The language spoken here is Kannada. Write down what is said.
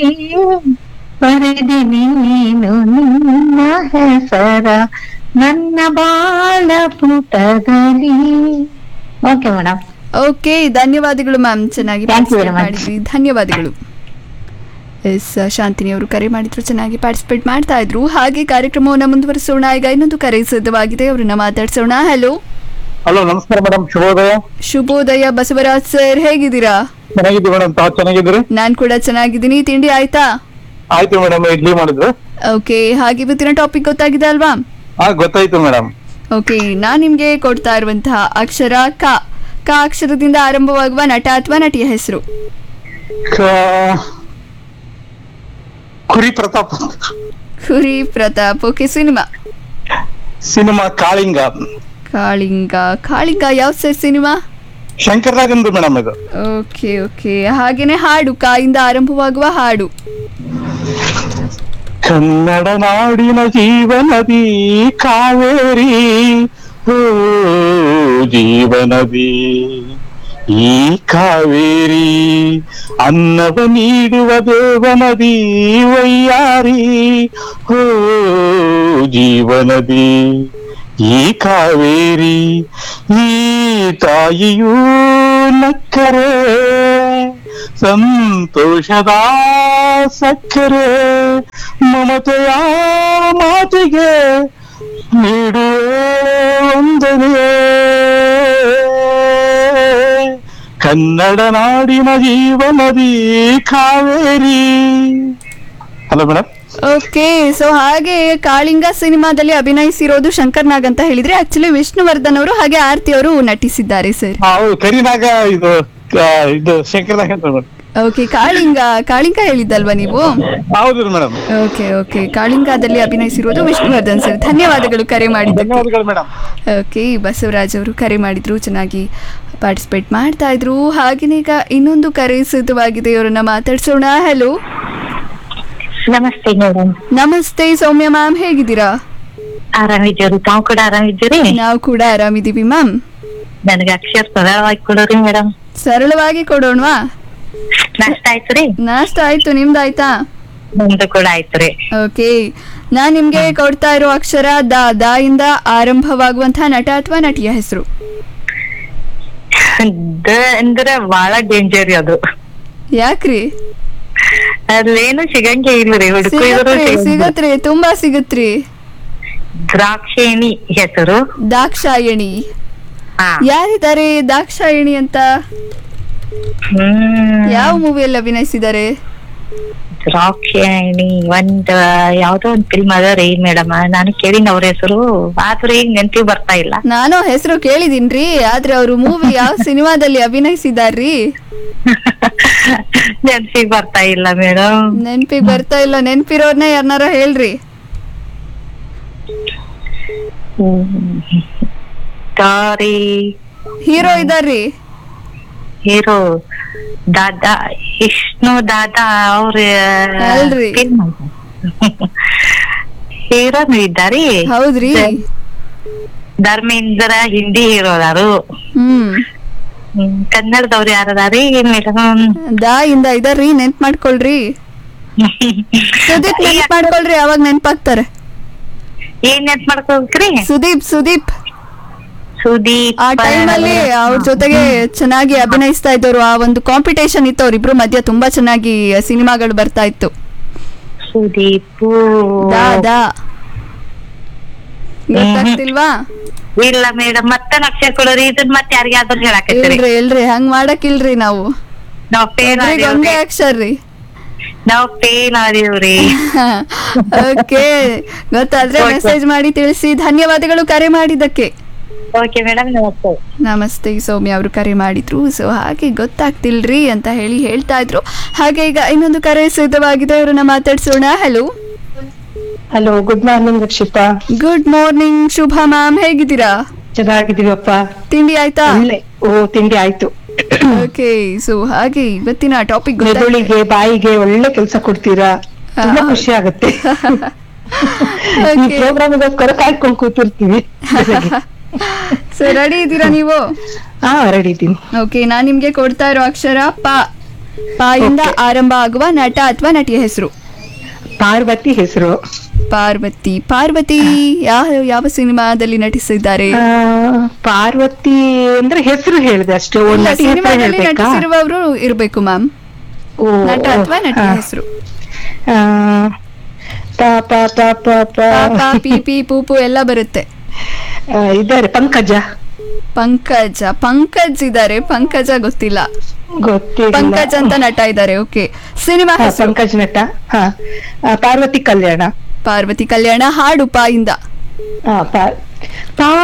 ಬರೆದೆ ನೀನು ನಿನ್ನ ಹೆಸರ ನನ್ನ ಬಾಳ ಪುಟದಲ್ಲಿ ಓಕೆ ಮೇಡಮ್ ಓಕೆ ಧನ್ಯವಾದಗಳು ಮ್ಯಾಮ್ ಚೆನ್ನಾಗಿ Thank you participate very much. ಮಾಡಿದ್ರಿ ಧನ್ಯವಾದಗಳು ಎಸ್ ಶಾಂತಿನಿ ಅವರು ಕರೆ ಮಾಡಿದ್ರು ಚೆನ್ನಾಗಿ ಪಾರ್ಟಿಸಿಪೇಟ್ ಮಾಡ್ತಾ ಇದ್ರು ಹಾಗೆ ಕಾರ್ಯಕ್ರಮವನ್ನು ಮುಂದುವರಿಸೋಣ ಈಗ ಇನ್ನೊಂದು ಕರೆ ಸಿದ್ಧವಾಗಿದೆ ಅವ್ರನ್ನ ಮಾತಾಡ್ಸೋಣ ಹಲೋ ಹಲೋ ನಮಸ್ಕಾರ ಮೇಡಮ್ ಶುಭೋದಯ ಶುಭೋದಯ ಬಸವರಾಜ್ ಸರ್ ಹೇಗಿದ್ದೀರಾ ಚೆನ್ನಾಗಿದ್ದೀವಿ ಮೇಡಮ್ ತಾವು ಚೆನ್ನಾಗಿದ್ದೀರಿ ನಾನ್ ಕೂಡ ಚೆನ್ನಾಗಿದ್ದೀನಿ ತಿಂಡಿ ಆಯ್ತಾ ಆಯ್ತು ಮೇಡಮ್ ಇಡ್ಲಿ ಮಾಡಿದ್ರು ಓಕೆ ಹಾಗೆ ಇವತ್ತಿನ ಟಾಪಿಕ್ ಗೊತ್ತಾಗಿದೆ ಅಲ್ವಾ ಹಾ ಗೊತ್ತಾಯ್ತು ಮೇಡಮ್ ಓಕೆ ನಾನ್ ನಿಮ್ಗೆ ಕೊಡ್ತಾ ಇರುವಂತಹ ಅಕ್ಷರ ಕ ಕ ಅಕ್ಷರದಿಂದ ಆರಂಭವಾಗುವ ನಟ ಅಥವಾ ನಟಿಯ ಹೆಸರು Kuri Pratap Kuri Pratap okay cinema cinema Kalinga Kalinga Kalinga ಯಾವ ಸರ್ ಸಿನಿಮಾ ಶಂಕರ್ರಾಜಂದು ಮೇಡಮ್ ಇದು ಓಕೆ ಓಕೆ ಹಾಗೇನೆ ಹಾಡು ಕಾಯಿಂದ ಆರಂಭವಾಗುವ ಹಾಡು ಕನ್ನಡ ನಾಡಿನ ಜೀವನದಿ ಕಾವೇರಿ ಓ ಜೀವನದಿ ಈ ಕಾವೇರಿ ಅನ್ನವ ನೀಡುವ ದೇವನದಿ ವೈಯಾರಿ ಓ ಜೀವನದಿ ಈ ಕಾವೇರಿ ಈ ತಾಯಿಯೂ ನಕ್ಕರೆ ಸಂತೋಷದ ಸಕ್ಕರೆ ಮಮತೆಯ ಮಾತಿಗೆ ನೀಡುವೆ ವಂದನೆ ಕನ್ನಡ ನಾಡಿನ ಜೀವನದಿ Kaveri hello madam okay so ಹಾಗೆ ಕಾಳಿಂಗ ಸಿನಿಮಾದಲ್ಲಿ ಅಭಿನಯಿಸಿರೋದು ಶಂಕರ್ ನಾಗ್ ಅಂತ ಹೇಳಿದ್ರೆ ಆಕ್ಚುಲಿ ವಿಷ್ಣುವರ್ಧನ್ ಅವರು ಹಾಗೆ ಆರ್ತಿ ಅವರು ನಟಿಸಿದ್ದಾರೆ ಸರ್ ಹೌದು ಕರಿನಾಗ ಇದು ಆ, ಇದು ಶಂಕರ್ನಾಗ ಅಂತ ಮೇಡಮ್ ಓಕೆ ಕಾಳಿಂಗ ಕಾಳಿಂಗ ಹೇಳಿದ್ದಲ್ವಾ ನೀವು ಹೌದು ಮೇಡಮ್ ಓಕೆ ಓಕೆ ಕಾಳಿಂಗದಲ್ಲಿ ಅಭಿನಯಿಸಿರೋದು ವಿಷ್ಣುವರ್ಧನ್ ಸರ್ ಧನ್ಯವಾದಗಳು ಕರೆ ಮಾಡಿದ್ದಕ್ಕೆ ಧನ್ಯವಾದಗಳು ಮೇಡಮ್ ಓಕೆ ಬಸವರಾಜ್ ಅವರು ಕರೆ ಮಾಡಿದ್ರು ಚೆನ್ನಾಗಿ ಪಾರ್ಟಿಸಿಪೇಟ್ ಮಾಡ್ತಾ ಇದ್ರು ಹಾಗೆಯೇ ಈಗ ಇನ್ನೊಂದು ಕರೆ ಸಿದ್ಧವಾಗಿದೆ ಇವರನ್ನ ಮಾತಾಡ್ಸೋಣ ಹಲೋ ನಮಸ್ತೆ ಮೇಡಮ್ ನಮಸ್ತೆ ಸೌಮ್ಯ ಮ್ಯಾಮ್ ಹೇಗಿದ್ದೀರಾ ಆರಾಮಿದ್ದೀರಿ ತಾವು ಕೂಡ ಆರಾಮಿದ್ದೀರಿ ನಾವು ಕೂಡ ಆರಾಮಿದ್ದೀವಿ ಮ್ಯಾಮ್ ನನಗೆ ಅಕ್ಷರ ಸರಳವಾಗಿ ಕೊಡೋರಿ ಮೇಡಮ್ ಸರಳವಾಗಿ ಕೊಡೋಣವಾ ನಾಷ್ಟ ಆಯ್ತ್ರಿ ನಾಷ್ಟ ಆಯ್ತು ನಿಮ್ದಾಯ್ತಾ ನಮ್ದು ಕೂಡ ಆಯ್ತ್ರಿ ಓಕೆ ನಾನ್ ನಿಮ್ಗೆ ಕೊಡ್ತಾ ಇರೋ ಅಕ್ಷರ ದ ದ ಇಂದ ಆರಂಭವಾಗುವಂತಹ ನಟ ಅಥವಾ ನಟಿಯ ಹೆಸರು ದ ಅಂದ್ರೆ ಬಹಳ ಡೇಂಜರ್ ಅದು ಯಾಕ್ರಿ ಅಲ್ಲೇನು ಸಿಗಂಗೆ ಇಲ್ರಿ ಹುಡುಕಿದ್ರು ಸಿಗತ್ರಿ ಸಿಗತ್ರಿ ತುಂಬಾ ಸಿಗತ್ರಿ ದ್ರಾಕ್ಷೇಣಿ ಹೆಸರು ದಾಕ್ಷಾಯಣಿ ಹಾ ಯಾರಿದ್ದಾರೆ ದಾಕ್ಷಾಯಣಿ ಅಂತ ಹ್ಮ್ ಯಾವ ಮೂವಿಯಲ್ಲಿ ಅಭಿನಯಿಸಿದ್ದಾರೆ ದ್ರಾಕ್ಷಾಯಣಿ ಒಂದ್ ಯಾವ್ದೋ ಒಂದ್ ಫಿಲ್ಮ್ ಅದ ರೀ ಮೇಡಮ್ ನಾನು ಕೇಳಿನ ಅವ್ರ ಹೆಸರು ಆದ್ರೆ ಈಗ ನೆನ್ಪಿಗೆ ಬರ್ತಾ ಇಲ್ಲ ನಾನು ಹೆಸರು ಕೇಳಿದೀನ್ರಿ ಆದ್ರೆ ಅವರು ಮೂವಿ ಯಾವ ಸಿನಿಮಾದಲ್ಲಿ ಅಭಿನಯಿಸಿದಾರ್ರಿ ನೆನ್ಪಿಗೆ ಬರ್ತಾ ಇಲ್ಲ ಮೇಡಮ್ ನೆನ್ಪಿಗ್ ಬರ್ತಾ ಇಲ್ಲ ನೆನ್ಪಿರೋರ್ನ ಯಾರನ್ನಾರ ಹೇಳ್ರಿ ಸಾರಿ ಹೀರೋ ಇದಾರ್ರಿ ಹೀರೋ ದಾದಾ ವಿಷ್ಣು ದಾದಾ ಅವ್ರ ಅಲ್ರಿ. ಹೀರೋನು ಇದ್ದಾರಿ ಹೌದ್ರಿ ಧರ್ಮೇಂದ್ರ ಹಿಂದಿ ಹೀರೋ ಅದಾರು ಹ್ಮ್ ಹ್ಮ್, ಕನ್ನಡದವ್ರು ಯಾರದಾರಿ ಮೇಡಮ್ ದಾ ಇಂದ ಇದಾರ್ರಿ ನೆನ್ಪ್ ಮಾಡ್ಕೊಳ್ರಿ ಸುದೀಪ್ ನೆನ್ಪ್ ಮಾಡ್ಕೊಳ್ರಿ ಅವಾಗ ನೆನ್ಪಾಗ್ತಾರೆ ಏನ್ ನೆನ್ಪ್ ಮಾಡ್ಕೋಬೇಕ್ರಿ ಸುದೀಪ್ ಸುದೀಪ್ ಸುದೀಪ್ ಆ ಟೈಮ್ ಅಲ್ಲಿ ಅವ್ರ ಜೊತೆಗೆ ಚೆನ್ನಾಗಿ ಅಭಿನಯಿಸ್ತಾ ಇದ್ದವರು ಆ ಒಂದು ಕಾಂಪಿಟೇಷನ್ ಇತ್ತು ಅವ್ರಿಬ್ರು ಮಧ್ಯ ತುಂಬಾ ಚೆನ್ನಾಗಿ ಸಿನಿಮಾಗಳು ಬರ್ತಾ ಇತ್ತು ಸುದೀಪ್ ದಾ ದಾ ಗೊತ್ತಾಗ್ತಿಲ್ವಾ ಇಲ್ಲ ಮೇಡಮ್ ಮತ್ತೆ ಅಕ್ಷರ ಕೊಡೋರಿ ಇದನ್ ಮತ್ತೆ ಯಾರಿಗಾದ್ರೂ ಹೇಳಾಕತ್ತೀರಿ ಇಲ್ರಿ ಇಲ್ರಿ ಹಂಗ್ ಮಾಡಕ್ಕಿಲ್ರಿ ನಾವು ನಾವ್ ಫೇಲ್ ಒಬ್ರಿಗೆ ಒಂದೇ ಅಕ್ಷರ ರೀ ನಾವ್ ಫೇಲ್ ಆದೇವ್ರಿ ಓಕೆ ಗೊತ್ತಾದ್ರೆ Okay. ಮೆಸೇಜ್ ಮಾಡಿ ತಿಳಿಸಿ ಧನ್ಯವಾದಗಳು ಕರೆ ಮಾಡಿದ್ದಕ್ಕೆ ಓಕೆ ಮೇಡಮ್ ನಮಸ್ತೆ ನಮಸ್ತೆ ಸೌಮ್ಯ ಅವರು ಕರೆ ಮಾಡಿದ್ರು ಸೊ ಹಾಗೆ ಗೊತ್ತಾಗ್ತಿಲ್ರಿ ಅಂತ ಹೇಳಿ ಹೇಳ್ತಾ ಇದ್ರು ಹಾಗೆ ಈಗ ಇನ್ನೊಂದು ಕರೆ ಸಿದ್ಧವಾಗಿದೆ ಅವ್ರನ್ನ ಮಾತಾಡ್ಸೋಣ hello hello good morning Rakshita good morning ಶುಭ ಮ್ಯಾಮ್ ಹೇಗಿದ್ದೀರಾ ಚೆನ್ನಾಗಿದೀವಪ್ಪ ತಿಂಡಿ ಆಯ್ತಾ ಒಳ್ಳೆ ಓ ತಿಂಡಿ ಆಯ್ತು ಓಕೆ ಸೊ ಹಾಗೆ ಇವತ್ತಿನ ಟಾಪಿಕ್ ಮೆದುಳಿಗೆ ಬಾಯಿಗೆ ಒಳ್ಳೆ ಕೆಲಸ ಕೊಡ್ತೀರಾ ತುಂಬಾ ಹಾ. ಖುಷಿ ಆಗುತ್ತೆ ಈ Okay. ಪ್ರೋಗ್ರಾಮ್ಗೋಸ್ಕರ ಕಾಯ್ಕೊಂಡು ಕೂತಿರ್ತೀವಿ ಸೊ ರೆಡಿ ಇದ್ದೀರಾ ನೀವು ಹಾ ರೆಡಿ ಇದ್ದೀನಿ ಓಕೆ ನಾನ್ ನಿಮ್ಗೆ ಕೊಡ್ತಾ ಇರೋ ಅಕ್ಷರ ಪ ಪಾಯಿಂದ Okay. ಆರಂಭ ಆಗುವ ನಟ ಅಥವಾ ನಟಿಯ ಹೆಸರು ಪಾರ್ವತಿ ಹೆಸರು ಪಾರ್ವತಿ ಪಾರ್ವತಿ ಯಾವ ಯಾವ ಸಿನಿಮಾದಲ್ಲಿ ನಟಿಸಿದ್ದಾರೆ ಆ, ಪಾರ್ವತಿ ಅಂದ್ರೆ ಹೆಸರು ಹೇಳಿದೆ ಅಷ್ಟೇ ಓ, ಇಲ್ಲ, ನಟಿ ಹೆಸರು ಸಿನಿಮಾದಲ್ಲಿ ಹೇಳ್ಬೇಕಾ ನಟಿಸಿರುವವರು ಇರ್ಬೇಕು ಮ್ಯಾಮ್ ಓ, ನಟ ಅಥವಾ ನಟಿಯ ಹಾ. ಹೆಸರು ಆ, ಪ ಪ ಪ ಪ ಪ ಪಾಪ ಪಿ ಪಿ ಪೂಪು ಎಲ್ಲ ಬರುತ್ತೆ ಆ, ಇದ್ದಾರೆ ಪಂಕಜ ಪಂಕಜ ಪಂಕಜ್ ಇದ್ದಾರೆ ಪಂಕಜ ಗೊತ್ತಿಲ್ಲ ಗೊತ್ತಿಲ್ಲ ಪಂಕಜ್ ಅಂತ ನಟ ಇದ್ದಾರೆ ಓಕೆ ಸಿನಿಮಾ ಹಾ, ಹೆಸರು ಪಂಕಜ್ ನಟ ಹಾ ಆ, ಪಾರ್ವತಿ ಕಲ್ಯಾಣ ಪಾರ್ವತಿ ಕಲ್ಯಾಣ ಹಾಡು ಪಾಯಿಂದ ಹಾ ಪಾ- ಪಾ